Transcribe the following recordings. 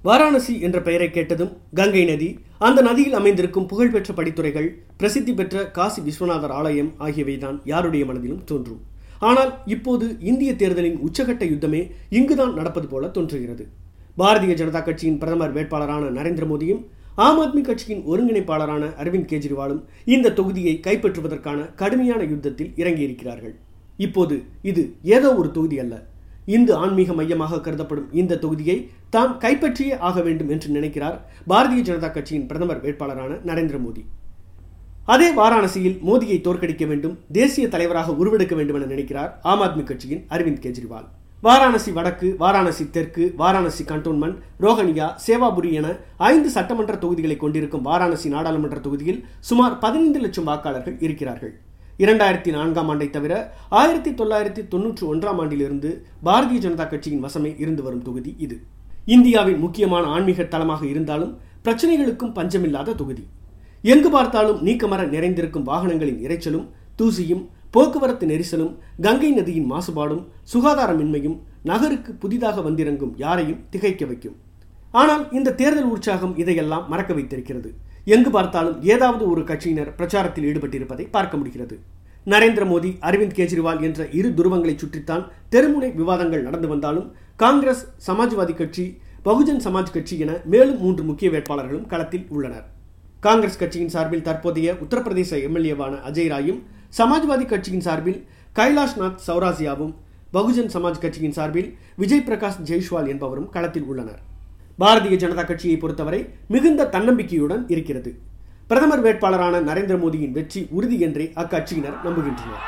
வாராணசி என்ற பெயரை கேட்டதும் கங்கை நதி அந்த நதியில் அமைந்திருக்கும் புகழ்பெற்ற படித்துறைகள் பிரசித்தி பெற்ற காசி விஸ்வநாதர் ஆலயம் ஆகியவைதான் யாருடைய மனதிலும் தோன்றும் ஆனால் இப்போது இந்திய தேர்தலின் உச்சகட்ட யுத்தமே இங்குதான் நடப்பது போல தோன்றுகிறது பாரதிய ஜனதா கட்சியின் பிரதமர் வேட்பாளரான நரேந்திர மோடியும் ஆம் ஆத்மி கட்சியின் ஒருங்கிணைப்பாளரான அரவிந்த் கெஜ்ரிவாலும் இந்த தொகுதியை கைப்பற்றுவதற்கான கடுமையான யுத்தத்தில் இறங்கியிருக்கிறார்கள் இப்போது இது ஏதோ ஒரு தொகுதி அல்ல இந்து ஆன்மீக மையமாக கருதப்படும் இந்த தொகுதியை தாம் கைப்பற்றியே ஆக வேண்டும் என்று நினைக்கிறார் பாரதிய ஜனதா கட்சியின் பிரதமர் வேட்பாளரான நரேந்திர மோடி அதே வாராணசியில் மோடியை தோற்கடிக்க வேண்டும் தேசிய தலைவராக உருவெடுக்க வேண்டும் என நினைக்கிறார் ஆம் ஆத்மி கட்சியின் அரவிந்த் கெஜ்ரிவால் வாராணசி வடக்கு வாராணசி தெற்கு வாராணசி கண்டோன்மெண்ட் ரோஹனியா சேவாபுரி என ஐந்து சட்டமன்ற தொகுதிகளை கொண்டிருக்கும் வாராணசி நாடாளுமன்ற தொகுதியில் சுமார் பதினைந்து லட்சம் வாக்காளர்கள் இருக்கிறார்கள் இரண்டாயிரத்தி நான்காம் ஆண்டை தவிர ஆயிரத்தி தொள்ளாயிரத்தி தொன்னூற்றி ஒன்றாம் ஆண்டிலிருந்து பாரதிய ஜனதா கட்சியின் வசமே இருந்து வரும் தொகுதி இது இந்தியாவின் முக்கியமான ஆன்மீக தலமாக இருந்தாலும் பிரச்சனைகளுக்கும் பஞ்சமில்லாத தொகுதி எங்கு பார்த்தாலும் நீக்கமர நிறைந்திருக்கும் வாகனங்களின் இறைச்சலும் தூசியும் போக்குவரத்து நெரிசலும் கங்கை நதியின் மாசுபாடும் சுகாதாரமின்மையும் நகருக்கு புதிதாக வந்திறங்கும் யாரையும் திகைக்க வைக்கும் ஆனால் இந்த தேர்தல் உற்சாகம் இதையெல்லாம் மறக்க வைத்திருக்கிறது எங்கு பார்த்தாலும் ஏதாவது ஒரு கட்சியினர் பிரச்சாரத்தில் ஈடுபட்டிருப்பதை பார்க்க முடிகிறது நரேந்திர மோடி அரவிந்த் கெஜ்ரிவால் என்ற இரு துருவங்களை சுற்றித்தான் தெருமுனை விவாதங்கள் நடந்து வந்தாலும் காங்கிரஸ் சமாஜ்வாதி கட்சி பகுஜன் சமாஜ் கட்சி என மேலும் மூன்று முக்கிய வேட்பாளர்களும் களத்தில் உள்ளனர் காங்கிரஸ் கட்சியின் சார்பில் தற்போதைய உத்தரப்பிரதேச எம்எல்ஏவான அஜய் ராயும் சமாஜ்வாதி கட்சியின் சார்பில் கைலாஷ்நாத் சௌராசியாவும் பகுஜன் சமாஜ் கட்சியின் சார்பில் விஜய் பிரகாஷ் ஜெய்ஷ்வால் என்பவரும் களத்தில் உள்ளனர் பாரதிய ஜனதா கட்சியை பொறுத்தவரை மிகுந்த தன்னம்பிக்கையுடன் இருக்கிறது பிரதமர் வேட்பாளரான நரேந்திர மோடியின் வெற்றி உறுதி என்றே அக்கட்சியினர் நம்புகின்றனர்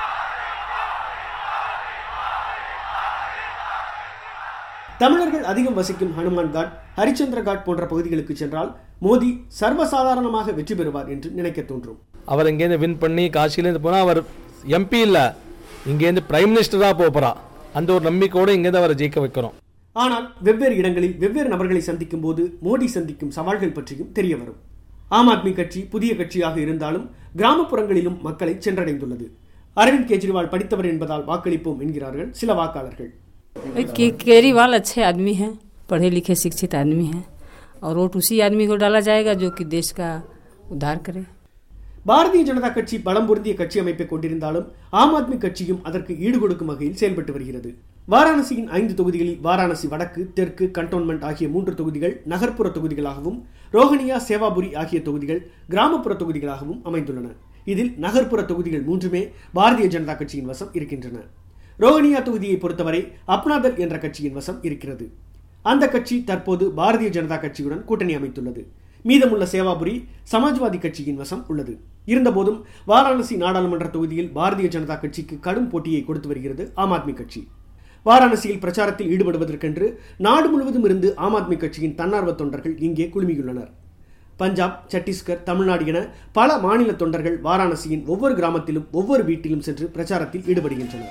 தமிழர்கள் அதிகம் வசிக்கும் ஹனுமான் காட் ஹரிச்சந்திர காட் போன்ற பகுதிகளுக்கு சென்றால் மோடி சர்வசாதாரணமாக வெற்றி பெறுவார் என்று நினைக்க தோன்றும் அவர் இங்கேருந்து வின் பண்ணி காசிலேருந்து போனால் அவர் எம்பி இல்லை இங்கேருந்து பிரைம் மினிஸ்டராக போகிறா அந்த ஒரு நம்பிக்கையோடு இங்கேருந்து அவரை ஜெயிக்க வைக்கிறோம் ஆனால் வெவ்வேறு இடங்களில் வெவ்வேறு நபர்களை சந்திக்கும் போது மோடி சந்திக்கும் சவால்கள் பற்றியும் தெரிய வரும் ஆம் ஆத்மி கட்சி புதிய கட்சியாக இருந்தாலும் கிராமப்புறங்களிலும் மக்களை சென்றடைந்துள்ளது அரவிந்த் கெஜ்ரிவால் படித்தவர் என்பதால் வாக்களிப்போம் என்கிறார்கள் சில வாக்காளர்கள் के केजरीवाल अच्छे आदमी हैं पढ़े लिखे शिक्षित आदमी हैं और वोट उसी आदमी को डाला जाएगा जो कि देश का उद्धार करे பாரதிய ஜனதா கட்சி பலம் பொருந்திய கட்சி அமைப்பை கொண்டிருந்தாலும் ஆம் ஆத்மி கட்சியும் அதற்கு ஈடுகொடுக்கும் வகையில் செயல்பட்டு வருகிறது வாராணசியின் ஐந்து தொகுதிகளில் வாராணசி வடக்கு தெற்கு கண்டோன்மெண்ட் ஆகிய மூன்று தொகுதிகள் நகர்ப்புற தொகுதிகளாகவும் ரோஹனியா சேவாபுரி ஆகிய தொகுதிகள் கிராமப்புற தொகுதிகளாகவும் அமைந்துள்ளன இதில் நகர்ப்புற தொகுதிகள் மூன்றுமே பாரதிய ஜனதா கட்சியின் வசம் இருக்கின்றன ரோஹனியா தொகுதியை பொறுத்தவரை அப்னாதல் என்ற கட்சியின் வசம் இருக்கிறது அந்த கட்சி தற்போது பாரதிய ஜனதா கட்சியுடன் கூட்டணி அமைத்துள்ளது மீதமுள்ள சேவாபுரி சமாஜ்வாதி கட்சியின் வசம் உள்ளது இருந்தபோதும் வாராணசி நாடாளுமன்ற தொகுதியில் பாரதிய ஜனதா கட்சிக்கு கடும் போட்டியை கொடுத்து வருகிறது ஆம் ஆத்மி கட்சி வாராணசியில் பிரச்சாரத்தில் ஈடுபடுவதற்கென்று நாடு முழுவதும் இருந்து ஆம் ஆத்மி கட்சியின் தன்னார்வ தொண்டர்கள் இங்கே குழுமியுள்ளனர் பஞ்சாப் சத்தீஸ்கர் தமிழ்நாடு என பல மாநில தொண்டர்கள் வாராணசியின் ஒவ்வொரு கிராமத்திலும் ஒவ்வொரு வீட்டிலும் சென்று பிரச்சாரத்தில் ஈடுபடுகின்றனர்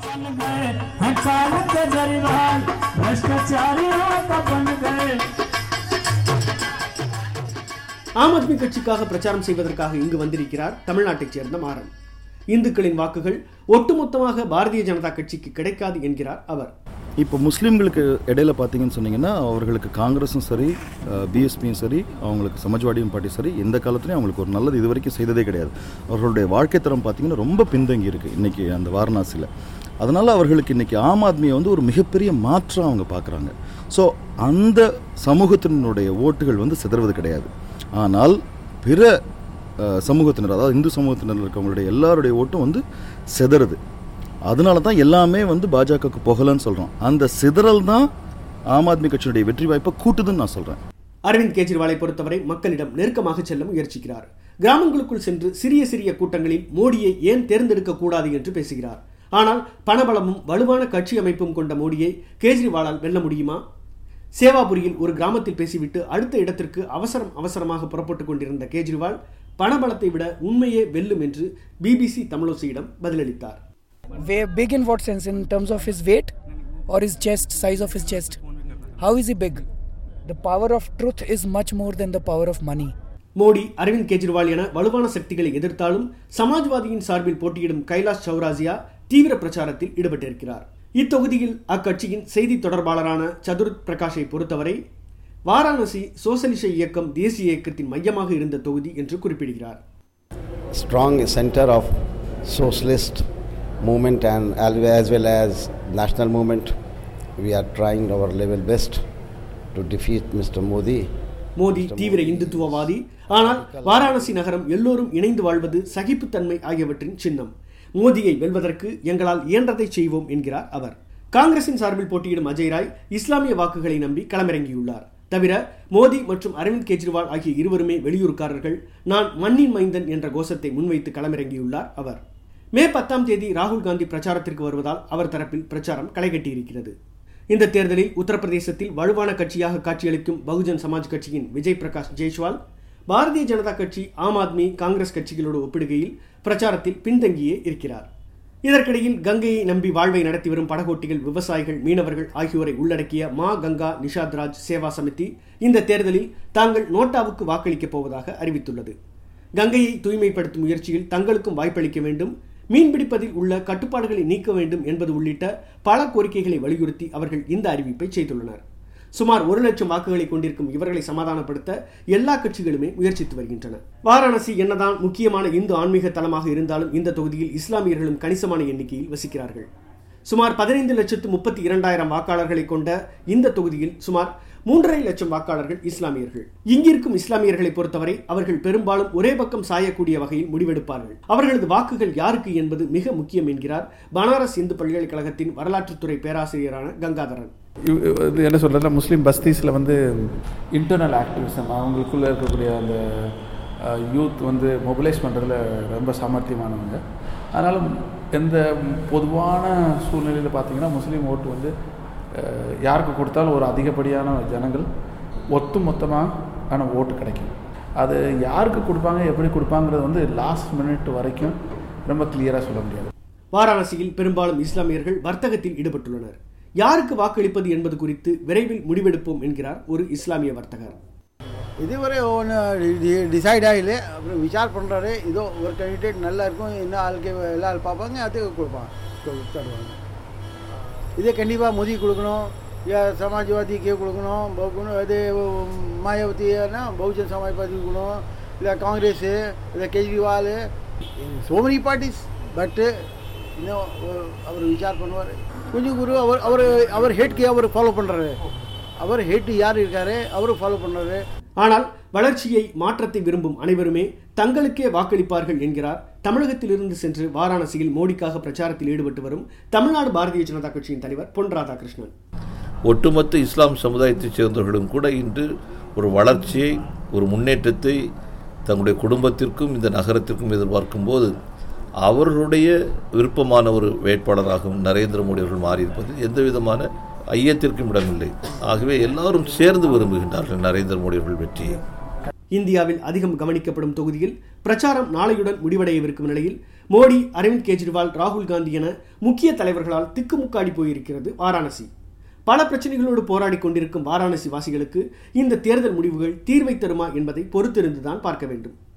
ஆம் ஆத்மி கட்சிக்காக பிரச்சாரம் செய்வதற்காக இங்கு வந்திருக்கிறார் தமிழ்நாட்டைச் சேர்ந்த மாறன் இந்துக்களின் வாக்குகள் ஒட்டுமொத்தமாக பாரதிய ஜனதா கட்சிக்கு கிடைக்காது என்கிறார் அவர் இப்போ முஸ்லீம்களுக்கு இடையில பார்த்தீங்கன்னு சொன்னீங்கன்னா அவர்களுக்கு காங்கிரஸும் சரி பிஎஸ்பியும் சரி அவங்களுக்கு சமாஜ்வாடியும் பார்ட்டி சரி எந்த காலத்துலையும் அவங்களுக்கு ஒரு நல்லது இது வரைக்கும் செய்ததே கிடையாது அவர்களுடைய வாழ்க்கை தரம் பார்த்தீங்கன்னா ரொம்ப பின்தங்கி இருக்குது இன்றைக்கி அந்த வாரணாசியில் அதனால் அவர்களுக்கு இன்றைக்கி ஆம் ஆத்மியை வந்து ஒரு மிகப்பெரிய மாற்றம் அவங்க பார்க்குறாங்க ஸோ அந்த சமூகத்தினுடைய ஓட்டுகள் வந்து சிதறுவது கிடையாது ஆனால் பிற அஹ், சமூகத்தினர் அதாவது இந்து சமூகத்தினர் இருக்கவங்களுடைய எல்லாருடைய ஓட்டும் வந்து சிதறுது அதனால தான் எல்லாமே வந்து பாஜகவுக்கு போகலன்னு சொல்கிறோம் அந்த சிதறல் தான் ஆம் ஆத்மி கட்சியினுடைய வெற்றி வாய்ப்பை கூட்டுதுன்னு நான் சொல்கிறேன் அரவிந்த் கெஜ்ரிவாலை பொறுத்தவரை மக்களிடம் நெருக்கமாக செல்ல முயற்சிக்கிறார் கிராமங்களுக்குள் சென்று சிறிய சிறிய கூட்டங்களில் மோடியை ஏன் தேர்ந்தெடுக்க கூடாது என்று பேசுகிறார் ஆனால் பணபலமும் வலுவான கட்சி அமைப்பும் கொண்ட மோடியை கேஜ்ரிவாலால் வெல்ல முடியுமா சேவாபுரியில் ஒரு கிராமத்தில் பேசிவிட்டு அடுத்த இடத்திற்கு அவசரம் அவசரமாக புறப்பட்டுக் கொண்டிருந்த கேஜ்ரிவால் பணபலத்தை விட உண்மையே வெல்லும் என்று பிபிசி தமிழோசியிடம் பதிலளித்தார் Where big in what sense? In terms of his weight or his chest, size of his chest? How is he big? The power of truth is much more than the power of money. Modi Aravind Kejriwal என வலுவான சக்திகளை எதிர்த்தாலும் சமாஜ்வாதியின் சார்பில் போட்டியிடும் கைலாஷ் சௌராசியா தீவிர பிரச்சாரத்தில் ஈடுபட்டிருக்கிறார் இத்தொகுதியில் அக்கட்சியின் செய்தி தொடர்பாளரான சதுருத் பிரகாஷை பொறுத்தவரை வாராணசி சோசலிச இயக்கம் தேசிய இயக்கத்தின் மையமாக இருந்த தொகுதி என்று குறிப்பிடுகிறார் strong center of socialist movement and al- as well as national movement. We are trying our level best to defeat Mr. Modi. Modi தீவிர இந்துத்துவவாதி ஆனால் வாராணசி நகரம் எல்லோரும் இணைந்து வாழ்வது சகிப்புத்தன்மை ஆகியவற்றின் சின்னம் மோடியை வெல்வதற்கு எங்களால் இயன்றதை செய்வோம் என்கிறார் அவர் காங்கிரசின் சார்பில் போட்டியிடும் அஜய் ராய் இஸ்லாமிய வாக்குகளை நம்பி களமிறங்கியுள்ளார் தவிர மோடி மற்றும் அரவிந்த் கெஜ்ரிவால் ஆகிய இருவருமே வெளியூர்காரர்கள் நான் மண்ணின் மைந்தன் என்ற கோஷத்தை முன்வைத்து களமிறங்கியுள்ளார் அவர் மே பத்தாம் தேதி ராகுல் காந்தி பிரச்சாரத்திற்கு வருவதால் அவர் தரப்பில் பிரச்சாரம் களைகட்டியிருக்கிறது இந்த தேர்தலில் உத்தரப்பிரதேசத்தில் வலுவான கட்சியாக காட்சியளிக்கும் பகுஜன் சமாஜ் கட்சியின் விஜய் பிரகாஷ் ஜெய்ஸ்வால் பாரதிய ஜனதா கட்சி ஆம் ஆத்மி காங்கிரஸ் கட்சிகளோடு ஒப்பிடுகையில் பிரச்சாரத்தில் பின்தங்கியே இருக்கிறார் இதற்கிடையில் கங்கையை நம்பி வாழ்வை நடத்தி வரும் படகோட்டிகள் விவசாயிகள் மீனவர்கள் ஆகியோரை உள்ளடக்கிய மா கங்கா நிஷாத் ராஜ் சேவா சமிதி இந்த தேர்தலில் தாங்கள் நோட்டாவுக்கு வாக்களிக்கப் போவதாக அறிவித்துள்ளது கங்கையை தூய்மைப்படுத்தும் முயற்சியில் தங்களுக்கும் வாய்ப்பளிக்க வேண்டும் மீன்பிடிப்பதில் உள்ள கட்டுப்பாடுகளை நீக்க வேண்டும் என்பது உள்ளிட்ட பல கோரிக்கைகளை வலியுறுத்தி அவர்கள் இந்த அறிவிப்பை செய்துள்ளனர் சுமார் ஒரு லட்சம் வாக்குகளை கொண்டிருக்கும் இவர்களை சமாதானப்படுத்த எல்லா கட்சிகளுமே முயற்சித்து வருகின்றன வாராணசி என்னதான் முக்கியமான இந்து ஆன்மீக தலமாக இருந்தாலும் இந்த தொகுதியில் இஸ்லாமியர்களும் கணிசமான எண்ணிக்கையில் வசிக்கிறார்கள் சுமார் பதினைந்து லட்சத்து முப்பத்தி இரண்டாயிரம் வாக்காளர்களை கொண்ட இந்த தொகுதியில் சுமார் மூன்றரை லட்சம் வாக்காளர்கள் இஸ்லாமியர்கள் இங்கிருக்கும் இஸ்லாமியர்களை பொறுத்தவரை அவர்கள் பெரும்பாலும் ஒரே பக்கம் சாயக்கூடிய வகையில் முடிவெடுப்பார்கள் அவர்களது வாக்குகள் யாருக்கு என்பது மிக முக்கியம் என்கிறார் பனாரஸ் இந்து பல்கலைக்கழகத்தின் வரலாற்றுத்துறை பேராசிரியரான கங்காதரன் இவ்- இது என்ன சொல்கிறதுல முஸ்லீம் பஸ்தீஸில் வந்து இன்டர்னல் ஆக்டிவிசம் அவங்களுக்குள்ளே இருக்கக்கூடிய அந்த யூத் வந்து மொபிலைஸ் பண்ணுறதுல ரொம்ப சாமர்த்தியமானவங்க அதனால் எந்த பொதுவான சூழ்நிலையில் பார்த்தீங்கன்னா முஸ்லீம் ஓட்டு வந்து அஹ், யாருக்கு கொடுத்தாலும் ஒரு அதிகப்படியான ஜனங்கள் ஒத்து மொத்தமான ஓட்டு கிடைக்கும் அது யாருக்கு கொடுப்பாங்க எப்படி கொடுப்பாங்கிறது வந்து லாஸ்ட் மினிட் வரைக்கும் ரொம்ப கிளியராக சொல்ல முடியாது வாராணசியில் பெரும்பாலும் இஸ்லாமியர்கள் வர்த்தகத்தில் ஈடுபட்டுள்ளனர் யாருக்கு வாக்களிப்பது என்பது குறித்து விரைவில் முடிவெடுப்போம் என்கிறார் ஒரு இஸ்லாமிய வர்த்தகர் இதுவரை ஒன்று டிசைட் ஆகல அப்புறம் விசார் பண்ணுறாரு இதோ ஒரு கேண்டிடேட் நல்லா இருக்கும் என்ன ஆளுக்கு எல்லா ஆள் பார்ப்பாங்க அது கொடுப்பாங்க கொடு- தருவாங்க இதே கண்டிப்பாக மோதி கொடுக்கணும் யா சமாஜ்வாதிக்கு கொடுக்கணும் பகுக்கணும் அது மாயாவதினா பகுஜன் சமாஜ்வாதி கொடுக்கணும் இல்லை காங்கிரஸ் இல்லை கெஜ்ரிவால் சோ மெனி பார்ட்டிஸ் பட்டு இன்னும் ஒ- அவர் விசார் பண்ணுவார் கொஞ்சம் குரு அவர் அவர் அவர் ஹேட்க்கு அவர் ஃபாலோ பண்ணுறாரு அவர் ஹேட்டு யார் இருக்காரு அவரும் ஃபாலோ பண்ணுறாரு ஆனால் வளர்ச்சியை மாற்றத்தை விரும்பும் அனைவருமே தங்களுக்கே வாக்களிப்பார்கள் என்கிறார் தமிழகத்திலிருந்து சென்று வாராணசியில் மோடிக்காக பிரச்சாரத்தில் ஈடுபட்டு வரும் தமிழ்நாடு பாரதிய ஜனதா கட்சியின் தலைவர் பொன் ராதாகிருஷ்ணன் ஒட்டுமொத்த இஸ்லாம் சமுதாயத்தைச் சேர்ந்தவர்களும் கூட இன்று ஒரு வளர்ச்சியை ஒரு முன்னேற்றத்தை தங்களுடைய குடும்பத்திற்கும் இந்த நகரத்திற்கும் எதிர்பார்க்கும் போது அவர்களுடைய விருப்பமான ஒரு வேட்பாளராகவும் நரேந்திர மோடி அவர்கள் மாறியிருப்பது எந்த விதமான ஐயத்திற்கும் இடமில்லை ஆகவே எல்லாரும் சேர்ந்து விரும்புகின்றார்கள் நரேந்திர மோடி அவர்கள் வெற்றியை இந்தியாவில் அதிகம் கவனிக்கப்படும் தொகுதியில் பிரச்சாரம் நாளையுடன் முடிவடையவிருக்கும் நிலையில் மோடி அரவிந்த் கெஜ்ரிவால் ராகுல் காந்தி என முக்கிய தலைவர்களால் திக்குமுக்காடி போயிருக்கிறது வாராணசி பல பிரச்சனைகளோடு போராடி கொண்டிருக்கும் வாராணசி வாசிகளுக்கு இந்த தேர்தல் முடிவுகள் தீர்வை தருமா என்பதை பொறுத்திருந்துதான் பார்க்க வேண்டும்